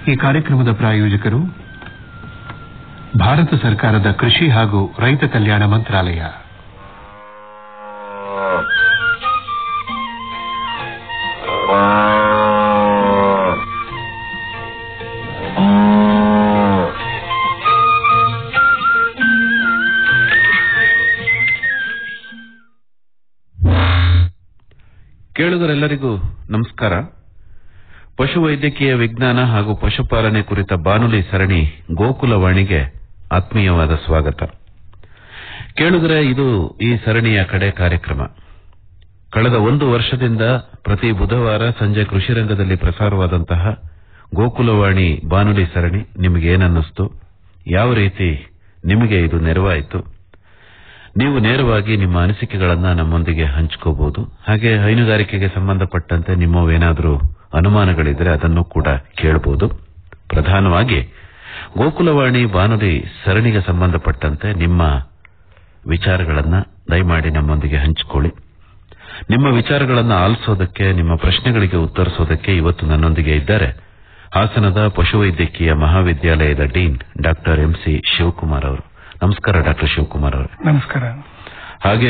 ಈ ಕಾರ್ಯಕ್ರಮದ ಪ್ರಾಯೋಜಕರು ಭಾರತ ಸರ್ಕಾರದ ಕೃಷಿ ಹಾಗೂ ರೈತ ಕಲ್ಯಾಣ ಮಂತ್ರಾಲಯ ಕೇಳುಗರೆಲ್ಲರಿಗೂ ನಮಸ್ಕಾರ ಪಶುವೈದ್ಯಕೀಯ ವಿಜ್ಞಾನ ಹಾಗೂ ಪಶುಪಾಲನೆ ಕುರಿತ ಬಾನುಲಿ ಸರಣಿ ಗೋಕುಲವಾಣಿಗೆ ಆತ್ಮೀಯವಾದ ಸ್ವಾಗತ ಕೇಳುಗರೆ ಇದು ಈ ಸರಣಿಯ ಕಡೆ ಕಾರ್ಯಕ್ರಮ ಕಳೆದ ಒಂದು ವರ್ಷದಿಂದ ಪ್ರತಿ ಬುಧವಾರ ಸಂಜೆ ಕೃಷಿ ರಂಗದಲ್ಲಿ ಪ್ರಸಾರವಾದಂತಹ ಗೋಕುಲವಾಣಿ ಬಾನುಲಿ ಸರಣಿ ನಿಮಗೆ ಏನನ್ನಿಸ್ತು ಯಾವ ರೀತಿ ನಿಮಗೆ ಇದು ನೆರವಾಯಿತು ನೀವು ನೇರವಾಗಿ ನಿಮ್ಮ ಅನಿಸಿಕೆಗಳನ್ನ ನಮ್ಮೊಂದಿಗೆ ಹಂಚಿಕೋಬಹುದು ಹಾಗೆ ಹೈನುಗಾರಿಕೆಗೆ ಸಂಬಂಧಪಟ್ಟಂತೆ ನಿಮ್ಮವೇನಾದರೂ ಅನುಮಾನಗಳಿದ್ರೆ ಅದನ್ನು ಕೂಡ ಕೇಳಬಹುದು ಪ್ರಧಾನವಾಗಿ ಗೋಕುಲವಾಣಿ ಬಾನುಲಿ ಸರಣಿಗೆ ಸಂಬಂಧಪಟ್ಟಂತೆ ನಿಮ್ಮ ವಿಚಾರಗಳನ್ನ ದಯಮಾಡಿ ನಮ್ಮೊಂದಿಗೆ ಹಂಚಿಕೊಳ್ಳಿ ನಿಮ್ಮ ವಿಚಾರಗಳನ್ನ ಆಲಿಸೋದಕ್ಕೆ ನಿಮ್ಮ ಪ್ರಶ್ನೆಗಳಿಗೆ ಉತ್ತರಿಸೋದಕ್ಕೆ ಇವತ್ತು ನನ್ನೊಂದಿಗೆ ಇದ್ದಾರೆ ಹಾಸನದ ಪಶುವೈದ್ಯಕೀಯ ಮಹಾವಿದ್ಯಾಲಯದ ಡೀನ್ ಡಾಕ್ಟರ್ ಎಂಸಿ ಶಿವಕುಮಾರ್ ಅವರು ನಮಸ್ಕಾರ ಡಾಕ್ಟರ್ ಶಿವಕುಮಾರ್ ಅವರು ನಮಸ್ಕಾರ ಹಾಗೆ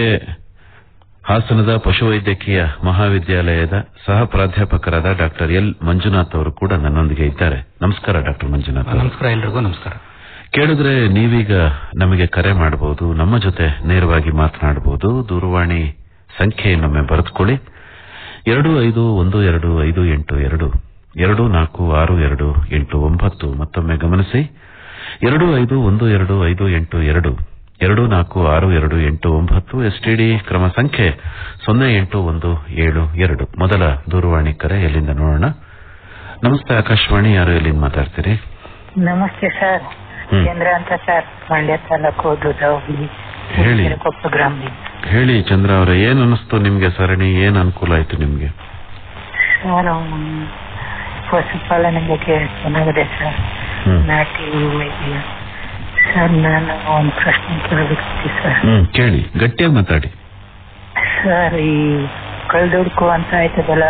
ಹಾಸನದ ಪಶುವೈದ್ಯಕೀಯ ಮಹಾವಿದ್ಯಾಲಯದ ಸಹ ಪ್ರಾಧ್ಯಾಪಕರಾದ ಡಾಕ್ಟರ್ ಎಲ್ ಮಂಜುನಾಥ್ ಅವರು ಕೂಡ ನನ್ನೊಂದಿಗೆ ಇದ್ದಾರೆ ನಮಸ್ಕಾರ ಡಾಕ್ಟರ್ ಮಂಜುನಾಥ್ ಅವರು ನಮಸ್ಕಾರ ಎಲ್ರಿಗೂ ನಮಸ್ಕಾರ ಕೇಳಿದ್ರೆ ನೀವೀಗ ನಮಗೆ ಕರೆ ಮಾಡಬಹುದು ನಮ್ಮ ಜೊತೆ ನೇರವಾಗಿ ಮಾತನಾಡಬಹುದು ದೂರವಾಣಿ ಸಂಖ್ಯೆ ಇನ್ನೊಮ್ಮೆ ಬರೆದುಕೊಳ್ಳಿ ಎರಡು ಐದು ಒಂದು ಎರಡು ಐದು ಎಂಟು ಎರಡು ಎರಡು ನಾಲ್ಕು ಆರು ಎರಡು ಎಂಟು ಒಂಬತ್ತು ಮತ್ತೊಮ್ಮೆ ಗಮನಿಸಿ ಎರಡು ಐದು ಒಂದು ಎರಡು ಐದು ಎಂಟು ಎರಡು ಎರಡು ನಾಲ್ಕು ಆರು ಎರಡು ಎಂಟು ಒಂಬತ್ತು ಎಸ್ಟಿಡಿ ಕ್ರಮ ಸಂಖ್ಯೆ ಸೊನ್ನೆ ಎಂಟು ಒಂದು ಏಳು ಎರಡು ಮೊದಲ ದೂರವಾಣಿ ಕರೆ ಎಲ್ಲಿಂದ ನೋಡೋಣ ನಮಸ್ತೆ ಆಕಾಶವಾಣಿ ಯಾರು ಎಲ್ಲಿಂದ ಮಾತಾಡ್ತೀರಿ ನಮಸ್ತೆ ಸರ್ ಹ್ಮ್. ಚಂದ್ರ ಅಂತ ಸರ್ ಮಂಡ್ಯ ತಾಲೂಕು ದುರ್ಗಾವಳಿ ಹೇಳಿ. ಕೊಪ್ಪ ಗ್ರಾಮದಿಂದ ಹೇಳಿ ಚಂದ್ರ ಅವರೇ ಏನ್ ಅನಿಸ್ತು ನಿಮ್ಗೆ ಸರಣಿ ಏನ್ ಅನುಕೂಲ ಆಯ್ತು ನಿಮ್ಗೆ ಸರ್ ಅವ್ನು ಪಶುಪಾಲನೆ ಬಗ್ಗೆ ಚೆನ್ನಾಗಿದೆ ಸರ್ ಹ್ಮ್. ನಾಟಿ ವೈದ್ಯ ಸರ್ ನಾನು ಒಂದು ಪ್ರಶ್ನೆ ಕೇಳಬೇಕಿತ್ತು ಸರ್ ಹ್ಮ್ ಕೇಳಿ ಗಟ್ಟಿಯಾಗಿ ಮಾತಾಡಿ ಸರ್ ಈ ಕಳ್ದುಡ್ಕು ಅಂತ ಆಯ್ತದಲ್ಲ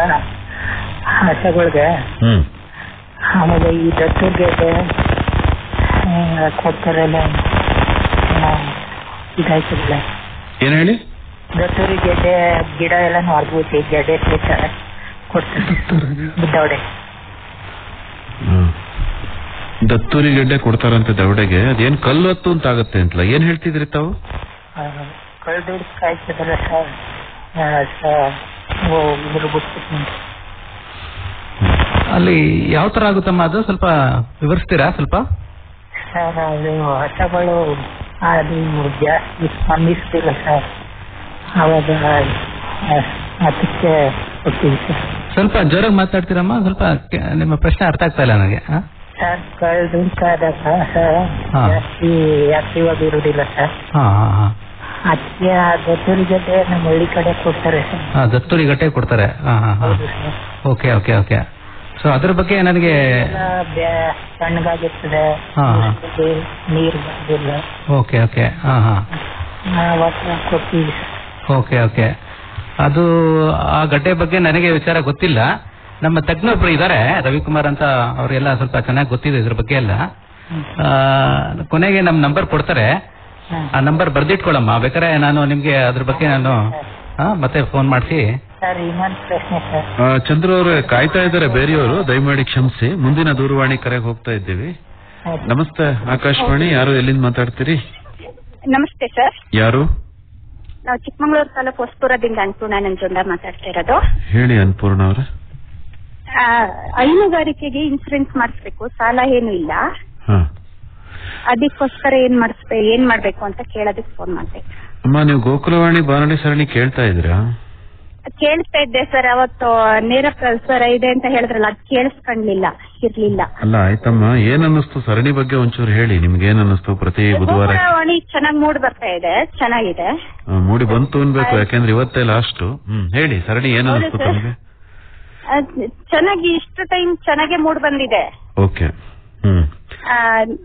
ಹಸಗಳ್ಗೆ ಹ್ಮ್ ಆಮೇಲೆ ಈ ದತ್ತೂರ್ಗೆ ಕೊಡ್ತಾರಲ್ಲ ಆ, ಇದಾಯ್ತದಲ್ಲ ಏನ್ ಹೇಳಿ ದತ್ತೂರಿ ಗೆಡ್ಡೆ ಗಿಡ ಎಲ್ಲ ಹೊರದ್ಬಿಟ್ಟು ಗೆಡ್ಡೆ ಸಹಿತ ಕೊಡ್ತಾರೆ ದವಡೆ ಹ್ಮ್. ದತ್ತೂರಿ ಗೆಡ್ಡೆ ಕೊಡ್ತಾರಂತೆ ದವಡೆಗೆ ಅದೇನ್ ಕಲ್ಲು ಹತ್ತು ಅಂತ ಆಗತ್ತೆ ಅಂತಲ್ಲ ಏನ್ ಹೇಳ್ತಿದ್ರಿ ತಾವು ಕಳ್ದುಡ್ ಕಾಯ್ತದಲ್ಲ ಸರ್ ಆ, ಸ- ಓ, ಇದ್ರ ಬಿಟ್ಬಿಟ್ಟು ಅಲ್ಲಿ ಯಾವ ತರ ಆಗುತ್ತಮ್ಮ ಅದು ಸ್ವಲ್ಪ ವಿವರಿಸ್ತೀರಾ ಸ್ವಲ್ಪ ಸರ್ ಅದು ಹಸಗಳು ಅದು ಜಾಸ್ತಿ ಸ್ಪಂದಿಸ್ತಿಲ್ಲ ಸರ್ ಅವಾಗ ಆ, ಅದಕ್ಕೆ ಕೊಡ್ತೀವಿ ಸರ್ ಸ್ವಲ್ಪ ಜೋರಾಗಿ ಮಾತಾಡ್ತೀರಮ್ಮ ಸ್ವಲ್ಪ ಕೆ- ನಿಮ್ಮ ಪ್ರಶ್ನೆ ಅರ್ಥ ಆಗ್ತಾ ಇಲ್ಲ ನನಗೆ ಆ? ಸರ್ ಕಳ್ದುಡ್ಕಾದಾಗ ಸರ್ ಹಾ. ಜಾಸ್ತಿ ಆಕ್ಟಿವ್ ಆಗಿ ಇರುವುದಿಲ್ಲ ಸರ್ ಹಾ ಹಾ ಹಾ ಅದಕ್ಕೆ ಆ ದತ್ತೂರಿ ಗೆಡ್ಡೆ ನಮ್ಮ ಹಳ್ಳಿ ಕಡೆ ಕೊಡ್ತಾರೆ ಸರ್ ಹಾ ದತ್ತೂರಿ ಗಟ್ಟೆ ಕೊಡ್ತಾರೆ ಹಾ ಹಾ ಹಾ ಹೌದು sir okay okay okay so ಅದ್ರ ಬಗ್ಗೆ ನನಗೆ ಎಲ್ಲ ಬ್ಯಾ- ತಣ್ಣಗಾಗಿರ್ತದೆ ಹಾ, ಹಾ. ಉಷ್ಣತೆ, ನೀರು ಬಂದಿಲ್ಲ ಓಕೆ ಓಕೆ ಹಾ ಹಾ ಅವಾಗ ಕೊಡ್ತೀವಿ ಸರ್. ಓಕೆ ಓಕೆ ಅದು ಆ ಗಡ್ಡೆ ಬಗ್ಗೆ ನನಗೆ ವಿಚಾರ ಗೊತ್ತಿಲ್ಲ ನಮ್ಮ ತಜ್ಞೊಬ್ರು ಇದ್ದಾರೆ ರವಿಕುಮಾರ್ ಅಂತ ಅವರೆಲ್ಲ ಸ್ವಲ್ಪ ಚೆನ್ನಾಗಿ ಗೊತ್ತಿದೆ ಇದ್ರ ಬಗ್ಗೆ ಎಲ್ಲ ಆ, ಕೊನೆಗೆ ನಮ್ಮ ನಂಬರ್ ಕೊಡ್ತಾರೆ ಹ್ಮ್. ಆ ನಂಬರ್ ಬರ್ದಿಟ್ಕೊಳ್ಳಮ್ಮ ಬೇಕಾದ್ರೆ ನಾನು ನಿಮ್ಗೆ ಅದ್ರ ಬಗ್ಗೆ ನಾನು ಆ, ಮತ್ತೆ ಫೋನ್ ಮಾಡಿಸಿ ಸರ್ ಇನ್ನೊಂದು ಪ್ರಶ್ನೆ ಸರ್ ಆ, ಚಂದ್ರ ಅವರೇ ಕಾಯ್ತಾ ಇದ್ದಾರೆ ಬೇರೆಯವರು ದಯಮಾಡಿ ಕ್ಷಮಿಸಿ ಮುಂದಿನ ದೂರವಾಣಿ ಕರೆಗೆ ಹೋಗ್ತಾ ಇದ್ದೀವಿ ನಮಸ್ತೆ ಆಕಾಶವಾಣಿ ಯಾರು ಎಲ್ಲಿಂದ ಮಾತಾಡ್ತೀರಿ ನಮಸ್ತೆ ಸರ್ ಯಾರು ನಾವು ಚಿಕ್ಕಮಗಳೂರು ತಾಲೂಕು ಹೊಸಪುರದಿಂದ ಅನ್ನಪೂರ್ಣ ನಂಜುಂಡ ಮಾತಾಡ್ತಾ ಇರೋದು ಹೇಳಿ ಅನ್ಪೂರ್ಣ ಅವರೇ ಆ, ಹೈನುಗಾರಿಕೆಗೆ ಇನ್ಸೂರೆನ್ಸ್ ಮಾಡಿಸ್ಬೇಕು ಸಾಲ ಏನು ಇಲ್ಲ ಹಾ ಅದಕ್ಕೋಸ್ಕರ ಏನ್ ಮಾಡಿಸ್ಬೇ ಏನ್ ಮಾಡ್ಬೇಕು ಅಂತ ಕೇಳೋದಕ್ಕೆ ಫೋನ್ ಮಾಡಿದೆ ಅಮ್ಮ ನೀವು ಗೋಕುಲವಾಣಿ ಬಾನುಲಿ ಸರಣಿ ಕೇಳ್ತಾ ಇದ್ದೀರಾ ಕೇಳಿಸ್ತಾ ಇದ್ದೆ ಸರ್ ಅವತ್ತು ನೇರ ಪ್ರಸಾರ ಇದೆ ಅಂತ ಹೇಳಿದ್ರಲ್ಲ ಅದು ಕೇಳಿಸ್ಕೊಂಡ್ಲಿಲ್ಲ ಇರ್ಲಿಲ್ಲ ಅಲ್ಲ ಆಯ್ತಮ್ಮ ಏನ್ ಅನ್ನಿಸ್ತು ಸರಣಿ ಬಗ್ಗೆ ಒಂಚೂರು ಹೇಳಿ ನಿಮ್ಗೆ ಏನ್ ಅನ್ನಿಸ್ತು ಪ್ರತಿ ಬುಧವಾರ ಗೋಪುರವಾಣಿ ಚೆನ್ನಾಗಿ ಮೂಡ್ ಬರ್ತಾ ಇದೆ ಚೆನ್ನಾಗಿದೆ ಆ, ಮೂಡಿ ಬಂತು ಅನ್ಬೇಕು ಯಾಕೆಂದ್ರೆ ಇವತ್ತೇ ಲಾಸ್ಟ್ ಹ್ಮ್ ಹೇಳಿ ಸರಣಿ ಏನ್ ಹೌದು ಅನ್ನಿಸ್ತು ಸರ್. ತಮ್ಗೆ ಅದ್ ಚೆನ್ನಾಗಿ ಇಷ್ಟು ಟೈಮ್ ಚೆನ್ನಾಗೆ ಮೂಡ್ ಬಂದಿದೆ ಓಕೆ ಹ್ಮ್ ಆ,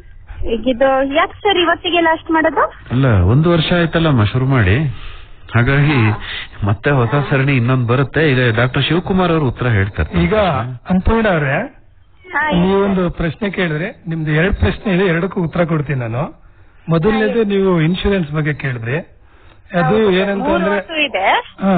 ಈಗಿದು ಯಾಕೆ ಸರ್ ಇವತ್ತಿಗೆ ಲಾಸ್ಟ್ ಮಾಡೋದು ಅಲ್ಲ ಒಂದು ವರ್ಷ ಆಯ್ತಲ್ಲಮ್ಮ ಶುರು ಮಾಡಿ ಹಾಗಾಗಿ ಮತ್ತೆ ಹೊಸ ಸರಣಿ ಇನ್ನೊಂದು ಬರುತ್ತೆ ಈಗ ಡಾಕ್ಟರ್ ಶಿವಕುಮಾರ್ ಅವರು ಉತ್ತರ ಹೇಳ್ತಾರೆ ಈಗ ಅನ್ಪೂರ್ಣ ಅವ್ರೆ ಹಾ, ನೀವೊಂದು ಪ್ರಶ್ನೆ ಕೇಳಿದ್ರೆ ನಿಮ್ದು ಎರಡು ಪ್ರಶ್ನೆ ಇದೆ ಎರಡಕ್ಕೂ ಉತ್ತರ ಕೊಡ್ತೀನಿ ನಾನು ಮೊದಲನೇದು ನೀವು ಇನ್ಶೂರೆನ್ಸ್ ಬಗ್ಗೆ ಕೇಳಿದ್ರಿ ಅದು ಏನಂತ ಮೂರು ಅಂದ್ರೆ ಹಸು ಇದೆ ಹಾ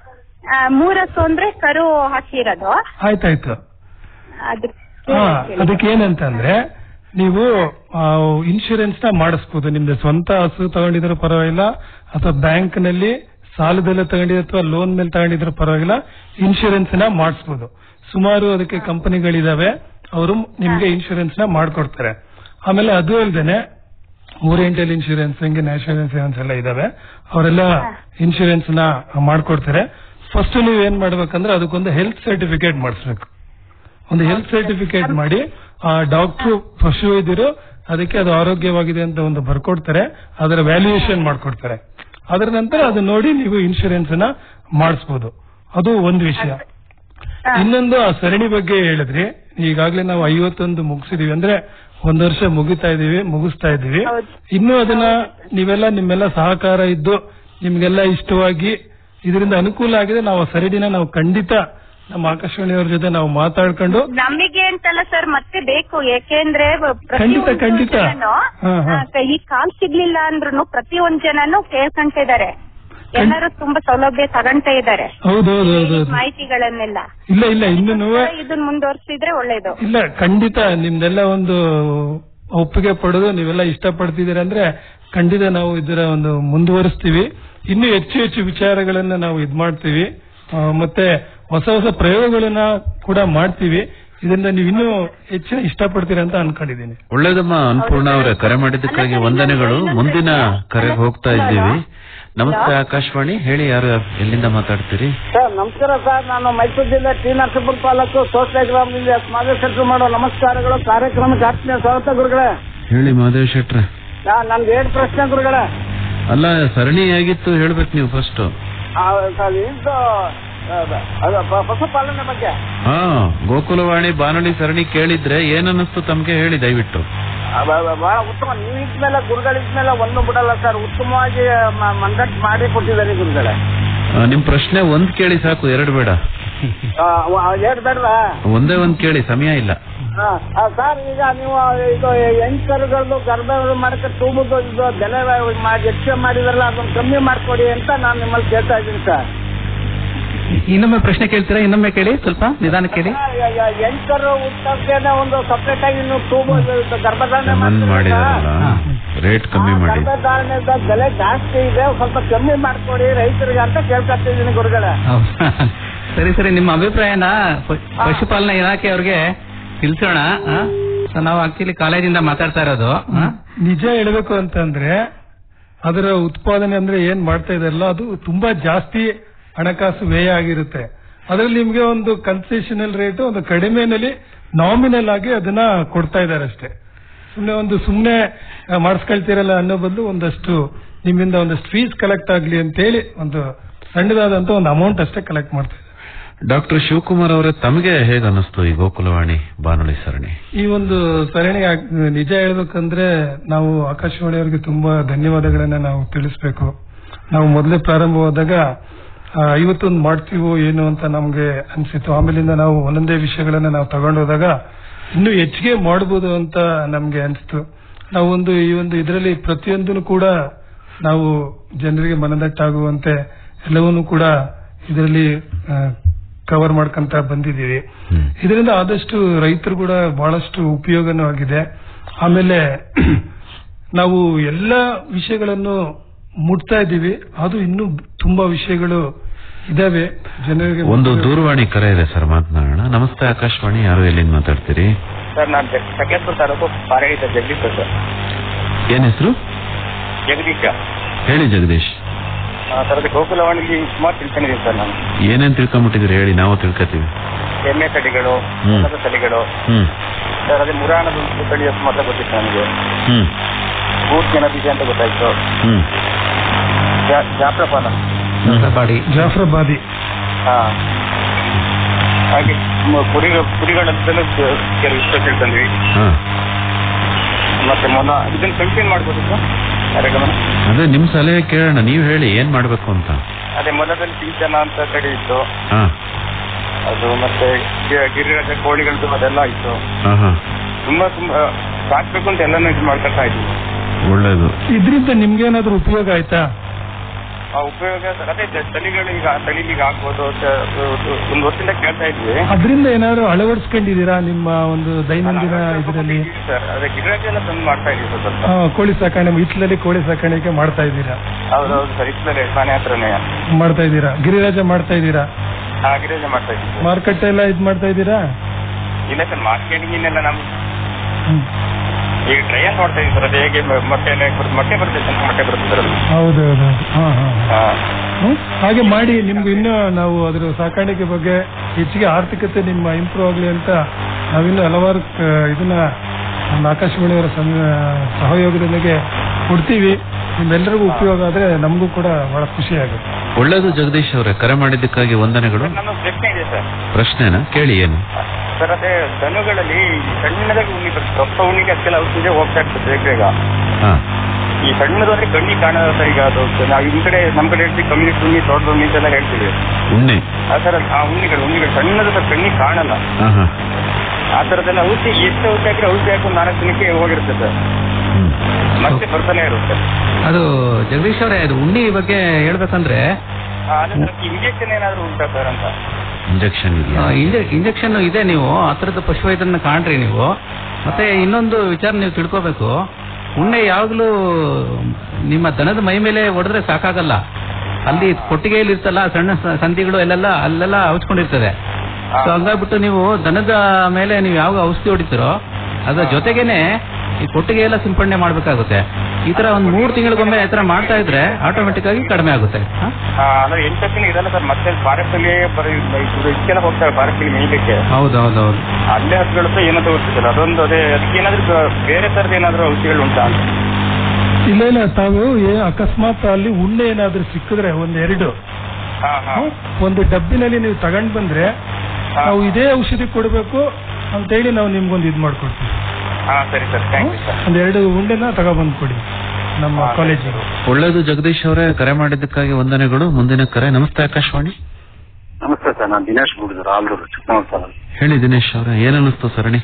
ಆ, ಮೂರ್ ಹಸು ಅಂದ್ರೆ ಕರು ಹಾಕಿರೋದು ಆಯ್ತಾಯ್ತು ಅದ್ರ ಹಾ ಅದಕ್ಕೆ ಏನಂತಂದ್ರೆ ನೀವು ಇನ್ಶೂರೆನ್ಸ್ ನ ಮಾಡಿಸ್ಬೋದು ನಿಮ್ದು ಸ್ವಂತ ಹಸು ತಗೊಂಡಿದ್ರು ಪರವಾಗಿಲ್ಲ ಅಥವಾ ಬ್ಯಾಂಕ್ ನಲ್ಲಿ ಸಾಲದೆಲ್ಲ ತಗೊಂಡಿದ್ರೆ ಅಥವಾ ಲೋನ್ ಮೇಲೆ ತಗೊಂಡಿದ್ರು ಪರವಾಗಿಲ್ಲ ಇನ್ಶೂರೆನ್ಸ್ ನ ಮಾಡಿಸ್ಬೋದು ಸುಮಾರು ಅದಕ್ಕೆ ಕಂಪನಿಗಳಿದಾವೆ ಅವರು ನಿಮ್ಗೆ ಇನ್ಶೂರೆನ್ಸ್ ನ ಮಾಡ್ಕೊಡ್ತಾರೆ ಆಮೇಲೆ ಅದು ಅಲ್ದೇನೆ ಓರಿಯೆಂಟಲ್ ಇನ್ಶೂರೆನ್ಸ್ ಹಿಂಗೆ ನ್ಯಾಷನಲ್ ಇನ್ಶೂರೆನ್ಸ್ ಎಲ್ಲ ಇದಾವೆ ಅವರೆಲ್ಲ ಇನ್ಶೂರೆನ್ಸ್ ನ ಮಾಡ್ಕೊಡ್ತಾರೆ ಫಸ್ಟ್ ನೀವು ಏನ್ ಮಾಡ್ಬೇಕಂದ್ರೆ ಅದಕ್ಕೊಂದು ಹೆಲ್ತ್ ಸರ್ಟಿಫಿಕೇಟ್ ಮಾಡಿಸ್ಬೇಕು ಒಂದು ಹೆಲ್ತ್ ಸರ್ಟಿಫಿಕೇಟ್ ಮಾಡಿ ಆ ಡಾಕ್ಟರ್ ಪಶು ವೈದ್ಯರು ಅದಕ್ಕೆ ಅದು ಆರೋಗ್ಯವಾಗಿದೆ ಅಂತ ಒಂದು ಬರ್ಕೊಡ್ತಾರೆ ಅದರ ವ್ಯಾಲ್ಯೂಯೇಷನ್ ಮಾಡ್ಕೊಡ್ತಾರೆ ಅದರ ನಂತರ ಅದು ನೋಡಿ ನೀವು ಇನ್ಶೂರೆನ್ಸ್ ನ ಮಾಡಿಸ್ಬೋದು ಅದು ಒಂದು ವಿಷಯ ಇನ್ನೊಂದು ಆ ಸರಣಿ ಬಗ್ಗೆ ಹೇಳಿದ್ರಿ ಈಗಾಗಲೇ ನಾವು ಐವತ್ತೊಂದು ಮುಗಿಸಿದೀವಿ ಅಂದ್ರೆ ಒಂದ್ ವರ್ಷ ಮುಗಿತಾ ಇದೀವಿ ಮುಗಿಸ್ತಾ ಇದೀವಿ ಹೌದು. ಇನ್ನು ಅದನ್ನ ನೀವೆಲ್ಲ ನಿಮ್ಮೆಲ್ಲ ಸಹಕಾರ ಇದ್ದು ನಿಮ್ಗೆಲ್ಲ ಇಷ್ಟವಾಗಿ ಇದರಿಂದ ಅನುಕೂಲ ಆಗಿದೆ ನಾವು ಆ ಸರಣಿನ ನಾವು ಖಂಡಿತ ನಮ್ಮ ಆಕಾಶವಾಣಿಯವ್ರ ಜೊತೆ ನಾವು ಮಾತಾಡ್ಕೊಂಡು ನಮಗೆ ಅಂತಲ್ಲ ಸರ್ ಮತ್ತೆ ಬೇಕು ಯಾಕೆಂದ್ರೆ ಖಂಡಿತ, ಪ್ರತಿಯೊಂದು ಖಂಡಿತ. ಜನನು, ಹಾ, ಹಾ. ಆ, ಈ ಕಾಲ್ ಸಿಗ್ಲಿಲ್ಲ ಅಂದ್ರೂ ಪ್ರತಿಯೊಂದ್ ಜನನು ಕೇಳ್ಕೊಂತ ಇದಾರೆ ಎಲ್ಲರೂ ತುಂಬಾ ಸೌಲಭ್ಯ ತಗೊಂತ ಇದಾರೆ ಹೌದೌದೌದು ಮಾಹಿತಿಗಳನ್ನೆಲ್ಲ ಇಲ್ಲ ಇಲ್ಲ ಇನ್ನು ಇದನ್ನ ಮುಂದುವರ್ಸಿದ್ರೆ ಒಳ್ಳೇದು ಇಲ್ಲ ಖಂಡಿತ ನಿಮ್ದೆಲ್ಲ ಒಂದು ಒಪ್ಪಿಗೆ ಪಡೆದು ನೀವೆಲ್ಲ ಇಷ್ಟಪಡ್ತಿದ್ದೀರ ಅಂದ್ರೆ ಖಂಡಿತ ನಾವು ಇದರ ಒಂದು ಮುಂದುವರಿಸ್ತೀವಿ ಇನ್ನು ಹೆಚ್ಚು ಹೆಚ್ಚು ವಿಚಾರಗಳನ್ನ ನಾವು ಇದ್ ಮಾಡ್ತೀವಿ ಆ, ಮತ್ತೆ ಹೊಸ ಹೊಸ ಪ್ರಯೋಗಗಳನ್ನ ಕೂಡ ಮಾಡ್ತೀವಿ ಇದರಿಂದ ನೀವು ಇನ್ನೂ ಹೆಚ್ಚಿನ ಇಷ್ಟಪಡ್ತೀರಾ ಅಂತ ಅನ್ಕೊಂಡಿದ್ದೀನಿ ಒಳ್ಳೇದಮ್ಮ ಅನ್ಪೂರ್ಣ ಅವರೇ ಕರೆ ಮಾಡಿದ್ದಕ್ಕಾಗಿ ವಂದನೆಗಳು ಮುಂದಿನ ಕರೆಗೆ ಹೋಗ್ತಾ ಇದ್ದೀವಿ ನಮಸ್ತೆ ಆಕಾಶವಾಣಿ ಹೇಳಿ ಯಾರು ಎಲ್ಲಿಂದ ಮಾತಾಡ್ತೀರಿ ಸರ್ ನಮಸ್ಕಾರ ಸರ್ ನಾನು ಮೈಸೂರು ಜಿಲ್ಲೆ ಟಿ ನರಸೀಪುರ ತಾಲೂಕು ಸೋಸ್ಲೆ ಗ್ರಾಮದಿಂದ ಮಾದೇಶ್ ಮಾಡೋ ನಮಸ್ಕಾರಗಳು ಕಾರ್ಯಕ್ರಮಕ್ಕೆ ಆತ್ಮೀಯ ಸ್ವಾಗತ ಗುರುಗಳೇ ಹೇಳಿ ಮಹದೇವ್ ಶೆಟ್ರೆ ನಾ- ನನ್ಗೆ ಎರಡು ಪ್ರಶ್ನೆ ಗುರುಗಳೇ ಅಲ್ಲ ಸರಣಿ ಹೇಗಿತ್ತು ಹೇಳ್ಬೇಕು ನೀವು ಫಸ್ಟ್ ಆ, ಸರ್, ಇದು ಆ, ಅದು ಪ- ಪಶುಪಾಲನೆ ಬಗ್ಗೆ ಹಾ ಗೋಕುಲವಾಣಿ ಬಾನುಲಿ ಸರಣಿ ಕೇಳಿದ್ರೆ ಏನನ್ನಿಸ್ತು ತಮ್ಗೆ ಹೇಳಿ ದಯವಿಟ್ಟು ಆ, ಬ- ಬ- ಬಹಳ ಉತ್ತಮ ನೀವು ಇದ್ಮೇಲೆ ಗುರುಗಳಿದ್ಮೇಲೆ ಒಂದು ಬಿಡಲ್ಲ ಸರ್ ಉತ್ತಮವಾಗಿ ಮ- ಮಂಡಟ್ ಮಾಡಿ ಕೊಟ್ಟಿದ್ದಾರೆ ಗುರುಗಳೇ ಆ, ನಿಮ್ ಪ್ರಶ್ನೆ ಒಂದ್ ಕೇಳಿ ಸಾಕು ಎರಡು ಬೇಡ ಆ, ವ- ಎರಡು ಬೇಡವಾ ಒಂದೇ ಒಂದ್ ಕೇಳಿ ಸಮಯ ಇಲ್ಲ ಆ, ಆ, ಸರ್ ಈಗ ನೀವು ಇದು ಎಂಟರ್ಗಳದ್ದು ಗರ್ಭ ಮಾಡಕ್ಕೆ ತುಂಬುದು ಇದು ಬೆಲೆ ಮಾಡಿ ಹೆಚ್ಚು ಮಾಡಿದ್ರಲ್ಲ ಅದನ್ನ ಕಮ್ಮಿ ಮಾಡ್ಕೊಡಿ ಅಂತ ನಾನು ನಿಮ್ಮಲ್ಲಿ ಕೇಳ್ತಾ ಇದ್ದೀನಿ ಸರ್ ಇನ್ನೊಮ್ಮೆ ಪ್ರಶ್ನೆ ಕೇಳ್ತೀರಾ ಇನ್ನೊಮ್ಮೆ ಕೇಳಿ ಸ್ವಲ್ಪ ನಿಧಾನ ಕೇಳಿ ಎಂಟರ್ ಹುಟ್ಟಕ್ಕೇನೆ ಒಂದು ಸಪ್ರೇಟ್ ಆಗಿ ನೀವು ತೂಬು ಇದು ಗರ್ಭಧಾರಣೆ ಬಂದ್ ಮಾಡಿದಾರಲ್ಲ ಹಾ. ರೇಟ್ ಕಮ್ಮಿ ಆ, ಮಾಡಿ ಗರ್ಭಧಾರಣೆದ ಬೆಲೆ ಜಾಸ್ತಿ ಇದೆ ಸ್ವಲ್ಪ ಕಮ್ಮಿ ಮಾಡ್ಕೊಡಿ ರೈತರಿಗೆ ಅಂತ ಕೇಳ್ಕೊತಿದ್ದೀನಿ ಗುರುಗಳೇ ಹೌದಾ? ಸರಿ ಸರಿ ನಿಮ್ಮ ಅಭಿಪ್ರಾಯನ ಪ- ಪಶುಪಾಲನಾ ಇಲಾಖೆ ಅವ್ರಿಗೆ ತಿಳಿಸೋಣ ಆ? ಸೊ ನಾವು ಆಕ್ಚುಲಿ ಕಾಲೇಜಿಂದ ಮಾತಾಡ್ತಾ ಇರೋದು ಆ? ನಿಜ ಹೇಳ್ಬೇಕು ಅಂತಂದ್ರೆ ಅದರ ಉತ್ಪಾದನೆ ಅಂದ್ರೆ ಏನ್ ಮಾಡ್ತಾ ಇದಾರಲ್ಲ ಅದು ತುಂಬಾ ಜಾಸ್ತಿ ಹಣಕಾಸು ವ್ಯಯ ಆಗಿರುತ್ತೆ ಅದರಲ್ಲಿ ನಿಮ್ಗೆ ಒಂದು ಕನ್ಸೆಷನಲ್ ರೇಟ್ ಒಂದು ಕಡಿಮೆನಲ್ಲಿ ನಾಮಿನಲ್ ಆಗಿ ಅದನ್ನ ಕೊಡ್ತಾ ಇದ್ದಾರೆ ಅಷ್ಟೇ ಸುಮ್ನೆ ಒಂದು ಸುಮ್ನೆ ಆ, ಮಾಡಿಸ್ಕೊಳ್ತೀರಲ್ಲ ಅನ್ನೋ ಬದಲು ಒಂದಷ್ಟು ನಿಮ್ಮಿಂದ ಒಂದಷ್ಟು ಫೀಸ್ ಕಲೆಕ್ಟ್ ಆಗ್ಲಿ ಅಂತೇಳಿ ಒಂದು ಸಣ್ಣದಾದಂತ ಒಂದು ಅಮೌಂಟ್ ಅಷ್ಟೇ ಕಲೆಕ್ಟ್ ಮಾಡ್ತಾ ಇದ್ದಾರೆ ಡಾಕ್ಟರ್ ಶಿವಕುಮಾರ್ ಅವರೇ ತಮಗೆ ಹೇಗೆ ಅನ್ನಿಸ್ತು ಈ ಗೋಕುಲವಾಣಿ ಬಾನುಲಿ ಸರಣಿ ಈ ಒಂದು ಸರಣಿ ಆಗ್- ನಿಜ ಹೇಳ್ಬೇಕಂದ್ರೆ ನಾವು ಆಕಾಶವಾಣಿಯವರಿಗೆ ತುಂಬಾ ಧನ್ಯವಾದಗಳನ್ನ ನಾವು ತಿಳಿಸ್ಬೇಕು ನಾವು ಮೊದಲೇ ಪ್ರಾರಂಭವಾದಾಗ ಆ, ಐವತ್ತೊಂದು ಮಾಡ್ತೀವೋ ಏನು ಅಂತ ನಮ್ಗೆ ಅನ್ಸಿತ್ತು ಆಮೇಲಿಂದ ನಾವು ಒಂದೊಂದೇ ವಿಷಯಗಳನ್ನ ನಾವು ತಗೊಂಡೋದಾಗ ಇನ್ನೂ ಹೆಚ್ಚಿಗೆ ಮಾಡಬಹುದು ಅಂತ ನಮ್ಗೆ ಅನ್ಸ್ತು ನಾವು ಒಂದು ಈ ಒಂದು ಇದರಲ್ಲಿ ಪ್ರತಿಯೊಂದನ್ನು ಕೂಡ ನಾವು ಜನರಿಗೆ ಮನದಟ್ಟಾಗುವಂತೆ ಎಲ್ಲವನ್ನೂ ಕೂಡ ಇದರಲ್ಲಿ ಕವರ್ ಮಾಡ್ಕೊಂತ ಬಂದಿದ್ದೀವಿ ಹ್ಮ್. ಇದರಿಂದ ಆದಷ್ಟು ರೈತರು ಕೂಡ ಬಹಳಷ್ಟು ಉಪಯೋಗನೂ ಆಗಿದೆ ಆಮೇಲೆ ನಾವು ಎಲ್ಲ ವಿಷಯಗಳನ್ನು ಮುಟ್ತಾ ಇದ್ದೀವಿ ಅದು ಇನ್ನೂ ತುಂಬಾ ವಿಷಯಗಳು ಇದಾವೆ ಜನರಿಗೆ ಒಂದು ದೂರವಾಣಿ ಕರೆ ಇದೆ ಸರ್ ಮಾತನಾಡೋಣ ನಮಸ್ತೆ ಆಕಾಶವಾಣಿ ಯಾರು ಎಲ್ಲಿಂದ ಮಾತಾಡ್ತೀರಿ ಸರ್ ನಾನು ಸಕಲೇಶ್ಪುರ ತಾಲೂಕು ಪಾರಗಿದ್ದ ಜಗದೀಶ್ ಸರ್ ಏನ್ ಹೆಸರು ಜಗದೀಶ ಹೇಳಿ ಜಗದೀಶ್ ಆ, ಸರ್ ಅದೇ ಗೋಕುಲವಾಣಿಲಿ ಸುಮಾರು ತಿಳ್ಕೊಂಡಿದ್ದೀನಿ ಸರ್ ನಾನು ಏನೇನ್ ತಿಳ್ಕೊಂಬಿಟ್ಟಿದ್ರಿ ಹೇಳಿ ನಾವು ತಿಳ್ಕೊತೀವಿ ಎಮ್ಮೆ ತಳಿಗಳು ಹ್ಮ್. ಹೊಲದ ತಳಿಗಳು ಹ್ಮ್ ಸರ್ ಅದೇ ಮುರಾಣದ ಒಂದು ತಳಿ ಅಂತ ಮಾತ್ರ ಗೊತ್ತಿತ್ತು ನನಗೆ ಹ್ಮ್ ಬೂತ್ಯನ ಬೀಜ ಅಂತ ಗೊತ್ತಾಯ್ತು ಹ್ಮ್ ಜಾ- ಜಾಫ್ರಪಾನ ಬಾಡಿ ಜಾಫ್ರಾಬಾದಿ ಹಾ ಹಾಗೆ ಮ- ಕುರಿ ಕುರಿಗಳಂತಲೂ ಕೆ- ಕೆಲವು ಇಷ್ಟ ತಿಳ್ಕೊಂಡ್ವಿ ಹಾ ಮತ್ತೆ ಮೊನ್ನ ಇದನ್ನ ಕಂಟಿನ್ಯೂ ಮಾಡ್ಬೋದು ಸರ್ ಕಾರ್ಯಕ್ರಮ ಅದೇ ನಿಮ್ ಸಲಹೆ ಕೇಳೋಣ ನೀವ್ ಹೇಳಿ ಏನ್ ಮಾಡ್ಬೇಕು ಅಂತ ಅದೇ ಮೊಲದಲ್ಲಿ ಸಿಂಚನ ಅಂತ ಕಡೆ ಇತ್ತು ಹಾ ಅದು ಮತ್ತೆ ಗಿ- ಗಿರಿರಾಜ ಕೋಳಿಗಳದ್ದು ಅದೆಲ್ಲ ಇತ್ತು ಹಾ ಹಾ ತುಂಬಾ ತುಂಬಾ ಸಾಕ್ಬೇಕು ಅಂತ ಎಲ್ಲಾನು ಇದು ಮಾಡ್ಕೊಳ್ತಾ ಇದ್ವಿ ಒಳ್ಳೇದು ಇದ್ರಿಂದ ನಿಮ್ಗೇನಾದ್ರೂ ಉಪಯೋಗ ಆಯ್ತಾ ಆ ಉಪಯೋಗ ಅದೇ ತ- ತಳಿಗಳಿಗೆ ತಳಿಲಿಗೆ ಆಗ್ಬೋದು ಅಂತ ಒಂದು ವರ್ಷದಿಂದ ಕೇಳ್ತಾ ಇದ್ವಿ ಅದರಿಂದ ಏನಾದ್ರು ಅಳವಡಿಸ್ಕೊಂಡಿದ್ದೀರಾ ನಿಮ್ಮ ಒಂದು ದೈನಂದಿನ ಇದರಲ್ಲಿ ಸರ್ ಅದೇ ಗಿರಿರಾಜ ಎಲ್ಲ ತಂದು ಮಾಡ್ತಾ ಇದೀವಿ ಸರ್ ಸ್ವಲ್ಪ ಆ, ಕೋಳಿ ಸಾಕಣೆ ಹಿತ್ಲಲ್ಲಿ ಕೋಳಿ ಸಾಕಾಣಿಕೆ ಮಾಡ್ತಾ ಇದ್ದೀರಾ ಹೌದೌದು ಸರ್ ಇಷ್ಟೇ ಮನೆ ಹತ್ರನೇ ಮಾಡ್ತಾ ಇದ್ದೀರಾ ಗಿರಿರಾಜ ಮಾಡ್ತಾ ಇದ್ದೀರಾ ಆ ಗಿರಿರಾಜ ಮಾಡ್ತಾ ಇದ್ವಿ ಸರ್ ಮಾರ್ಕೆಟ್ ಎಲ್ಲ ಇದ್ ಮಾಡ್ತಾ ಇದ್ದೀರಾ ಇಲ್ಲ ಸರ್ ಮಾರ್ಕೆಟಿಂಗ್ ಇನ್ನೆಲ್ಲ ನಮ್ ಹ್ಮ್. ಈಗ ಟ್ರಯಲ್ ನೋಡ್ತಾ ಇದೀವಿ ಸರ್ ಅದು ಹೇಗೆ ಮ- ಮೊಟ್ಟೆ ಬರುತ್ತೆ- ಮೊಟ್ಟೆ ಬರುತ್ತೆ ಸಣ್ಣ ಮೊಟ್ಟೆ ಬರುತ್ತೆ ಸರ್ ಅದು. ಹೌದು ಹೌದು ಹಾ ಹಾ ಹಾ ಹ್ಮ್? ಹಾಗೆ ಮಾಡಿ ನಿಮ್ಗೆ ಇನ್ನೂ ನಾವು ಅದ್ರ ಸಾಕಾಣಿಕೆ ಬಗ್ಗೆ ಹೆಚ್ಚಿಗೆ ಆರ್ಥಿಕತೆ ನಿಮ್ಮ ಇಂಪ್ರೂವ್ ಆಗಲಿ ಅಂತ ನಾವಿನ್ನೂ ಹಲವಾರು ಕ- ಇದನ್ನ ನಮ್ಮ ಆಕಾಶವಾಣಿಯವರ ಸಂ- ಸಹಯೋಗದೊಂದಿಗೆ ಕೊಡ್ತೀವಿ ನಿಮ್ಮೆಲ್ಲರಿಗೂ ಉಪಯೋಗ ಆದ್ರೆ ನಮಗೂ ಕೂಡ ಬಹಳ ಖುಷಿ ಆಗುತ್ತೆ ಒಳ್ಳೇದು ಜಗದೀಶ್ ಅವರೇ ಕರೆ ಮಾಡಿದ್ದಕ್ಕಾಗಿ ವಂದನೆಗಳು ಸರ್ ನನ್ನೊಂದು ಪ್ರಶ್ನೆ ಇದೆ ಸರ್ ಪ್ರಶ್ನೆನಾ ಕೇಳಿ ಏನು ಸರ್ ಅದೇ ದನಗಳಲ್ಲಿ ಈ ಸಣ್ಣದಾಗಿ ಉಣ್ಣಿ ಬರುತ್ತೆ ದೊಡ್ಡ ಉಣ್ಣಿಗೆ ಅದಕ್ಕೆಲ್ಲ ಔಷಧಿ ಹೋಗ್ತಾ ಇರ್ತದೆ ಬೇಗ ಬೇಗ ಹಾ ಈ ಸಣ್ಣದಾದ್ರೆ ಕಣ್ಣಿಗೆ ಕಾಣೋದ ಸರ್ ಈಗ ಅದು ನಾವು ಈ ಕಡೆ ನಮ್ಮ ಕಡೆ ಹೇಳ್ತೀವಿ ಕಮ್ಯುನಿಸ್ಟ್ ಉಣ್ಣಿ ದೊಡ್ಡ ಉಣ್ಣಿ ಅಂತೆಲ್ಲ ಹೇಳ್ತೀವಿ ಉಣ್ಣೆ ಆ ಥರ ಆ ಉಣ್ಣಿಗಳು ಉಣ್ಣಿಗಳು ಸಣ್ಣದು ಸರ್ ಕಣ್ಣಿಗೆ ಕಾಣಲ್ಲ ಹಾ ಹಾ ಆ ಥರದ್ದೆಲ್ಲ ಔಷಧಿ ಎಷ್ಟು ಔಷಧಿ ಹಾಕಿದ್ರೆ ಔಷಧಿ ಹಾಕಿ ಒಂದು ನಾಲ್ಕು ದಿನಕ್ಕೆ ಹೋಗಿರುತ್ತೆ ಸರ್ ಹ್ಮ್ ಮತ್ತೆ ಬರ್ತಾನೆ ಇರುತ್ತೆ ಅದು ಜಗದೀಶ್ ಅವರೇ ಅದು ಉಣ್ಣಿ ಬಗ್ಗೆ ಹೇಳ್ಬೇಕಂದ್ರೆ ಆ, ಅದೇ ಸರ್ ಇಂಜೆಕ್ಷನ್ ಏನಾದ್ರು ಉಂಟಾ ಸರ್ ಅಂತ ಇಂಜೆಕ್ಷನ್ ಇದೆಯಾ ಇಂಜೆಕ್ಷನ್ ಇದೆ ನೀವು ಆ ಥರದ ಪಶುವೈದ್ಯರನ್ನ ಕಾಣ್ರಿ ನೀವು ಮತ್ತೆ ಇನ್ನೊಂದು ವಿಚಾರ ನೀವು ತಿಳ್ಕೋಬೇಕು ಉಣ್ಣೆ ಯಾವಾಗಲೂ ನಿಮ್ಮ ದನದ ಮೈ ಮೇಲೆ ಹೊಡೆದ್ರೆ ಸಾಕಾಗಲ್ಲ ಅಲ್ಲಿ ಕೊಟ್ಟಿಗೆಯಲ್ಲಿ ಇರ್ತಲ್ಲ ಸಣ್ಣ ಸ- ಸಂಧಿಗಳು ಅಲ್ಲೆಲ್ಲ ಅಲ್ಲೆಲ್ಲ ಹಚ್ಕೊಂಡಿರ್ತದೆ ಸೊ ಹಂಗಾಗ್ಬಿಟ್ಟು ನೀವು ದನದ ಮೇಲೆ ನೀವು ಯಾವಾಗ ಔಷಧಿ ಹೊಡಿತೀರೋ ಅದ್ರ ಜೊತೆಗೇನೆ ಈ ಕೊಟ್ಟಿಗೆ ಎಲ್ಲ ಸಿಂಪಡಣೆ ಮಾಡ್ಬೇಕಾಗುತ್ತೆ ಈ ತರ ಒಂದ್ ಮೂರ್ ತಿಂಗಳಿಗೊಮ್ಮೆ ಈ ತರ ಮಾಡ್ತಾ ಇದ್ರೆ ಆಟೋಮೆಟಿಕ್ ಆಗಿ ಕಡಿಮೆ ಆಗುತ್ತೆ ಹ? ಆ, ಅಂದ್ರೆ ಇನ್ಫೆಕ್ಷನ್ ಇದೆಲ್ಲ ಸರ್ ಮತ್ತೆ ಫಾರೆಸ್ಟ್ ಅಲ್ಲಿ ಬರೀ ಇದು ಇದಕ್ಕೆಲ್ಲ ಹೋಗ್ತಾರೆ ಫಾರೆಸ್ಟ್ ಅಲ್ಲಿ ಮೇಯ್ಲಿಕ್ಕೆ ಹೌದು ಹೌದು ಹೌದು ಅಲ್ಲೇ ಹಸುಗಳು ಏನೋ ತೋರಿಸ್ತಿಲ್ಲ ಅದೊಂದು ಅದೇ ಅದಕ್ಕೆ ಏನಾದ್ರು ಬ- ಬೇರೆ ತರದ ಏನಾದ್ರು ಔಷಧಿಗಳು ಉಂಟಾ ಅಂತ ಇಲ್ಲ ಇಲ್ಲ ತಾವು ಏ- ಅಕಸ್ಮಾತ್ ಅಲ್ಲಿ ಉಣ್ಣೆ ಏನಾದ್ರೂ ಸಿಕ್ಕಿದ್ರೆ ಒಂದ್ ಎರಡು ಹಾ ಹಾ ಒಂದು ಡಬ್ಬಿನಲ್ಲಿ ನೀವು ತಗೊಂಡ್ ಬಂದ್ರೆ ನಾವು ಇದೇ ಔಷಧಿ ಕೊಡಬೇಕು ಅಂತ ಹೇಳಿ ನಾವು ನಿಮ್ಗೊಂದು ಇದ್ ಮಾಡ್ಕೊಡ್ತೀವಿ ಹಾ ಸರಿ ಸರ್ ಥ್ಯಾಂಕ್ ಯು ಸರ್ ಒಂದ್ ಎರಡು ಉಂಡೆನ ತಗೊಬಂದ್ ಕೊಡಿ ನಮ್ಮ ಹಾ, ಕಾಲೇಜಿಗೆ ಒಳ್ಳೇದು ಜಗದೀಶ್ ಅವರೇ ಕರೆ ಮಾಡಿದ್ದಕ್ಕಾಗಿ ವಂದನೆಗಳು ಮುಂದಿನ ಕರೆ ನಮಸ್ತೆ ಆಕಾಶವಾಣಿ ನಮಸ್ತೆ ಸರ್ ನಾನು ದಿನೇಶ್ ಗುಡಿದ್ರು ಆಲ್ದೂರು ಚಿಕ್ಕಮಗಳೂರು ಸರ್ ಹೇಳಿ ದಿನೇಶ್ ಅವರೇ ಏನನ್ನಿಸ್ತು ಸರಣಿ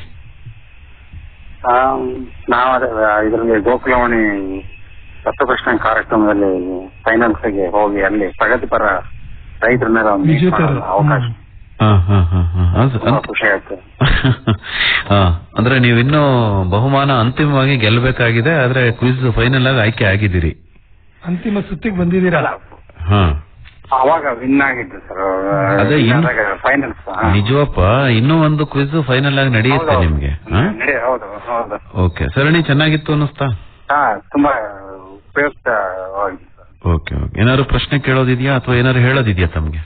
ನಾವು ಅದೇ ಇದರಲ್ಲಿ ಗೋಕುಲವಾಣಿ ರಸಪ್ರಶ್ನೆ ಕಾರ್ಯಕ್ರಮದಲ್ಲಿ ಫೈನಾನ್ಸ್ ಗೆ ಹೋಗಿ ಅಲ್ಲಿ ಪ್ರಗತಿಪರ ರೈತರನ್ನೆಲ್ಲ ಒಂದು meet ವಿಜೇತರು. ಮಾಡೋ ಅವಕಾಶ ಹಾ ಹಾ ಹಾ ಹಾ ಅದು- ತುಂಬಾ ಅಂತ- ಖುಷಿ ಆಯ್ತು ಹಾ ಅಂದ್ರೆ ನೀವಿನ್ನೂ ಬಹುಮಾನ ಅಂತಿಮವಾಗಿ ಗೆಲ್ಲಬೇಕಾಗಿದೆ ಆದ್ರೆ ಕ್ವಿಜ್ ಫೈನಲ್ ಆಗಿ ಆಯ್ಕೆ ಆಗಿದ್ದೀರಿ ಅಂತಿಮ ಸುತ್ತಿಗೆ ಬಂದಿದ್ದೀರಾ ಹಾ ಅವಾಗ ವಿನ್ ಆಗಿದ್ದು ಸರ್ ಅದೇ ಇನ್ನು- ಫೈನಲ್ಸ್ ನಿಜವಪ್ಪ ಇನ್ನೂ ಒಂದು ಕ್ವಿಜ್ ಫೈನಲ್ ಆಗಿ ನಡೆಯುತ್ತೆ ನಿಮ್ಗೆ ಹಾ ಹೌದು ಹೌದು ಓಕೆ ಸರಣಿ ಚೆನ್ನಾಗಿತ್ತು ಅನ್ನಿಸ್ತಾ ಹಾ ತುಂಬಾ ಉಪಯುಕ್ತವಾಗಿದೆ ಸರ್ ಓಕೆ ಓಕೆ ಏನಾದ್ರು ಪ್ರಶ್ನೆ ಕೇಳೋದಿದ್ಯಾ ಅಥವಾ ಏನಾದ್ರು ಹೇಳೋದಿದ್ಯಾ ತಮ್ಗೆ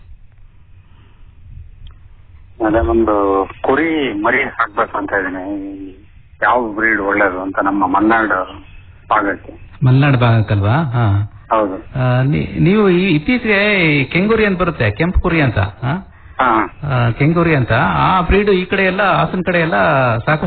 ಅದೇ ಒಂದು ಕುರಿ ಮರಿ ಹಾಕ್ಬೇಕು ಅಂತ ಇದೀನಿ ಯಾವ ಬ್ರೀಡ್ ಒಳ್ಳೇದು ಅಂತ ನಮ್ಮ ಮಲ್ನಾಡು ಭಾಗಕ್ಕೆ ಮಲ್ನಾಡ್ ಭಾಗಕ್ಕಲ್ವಾ ಹಾ ಹೌದು ಆ, ನೀ- ನೀವು ಈ ಇತ್ತೀಚೆಗೆ ಈ ಕೆಂಗುರಿ ಅಂತ ಬರುತ್ತೆ ಕೆಂಪು ಕುರಿ ಅಂತ ಆ? ಹಾ ಆ, ಕೆಂಗುರಿ ಅಂತ ಆ ಬ್ರೀಡ್ ಈ ಕಡೆ ಎಲ್ಲ ಹಾಸನ ಕಡೆ ಎಲ್ಲ ಸಾಕಷ್ಟು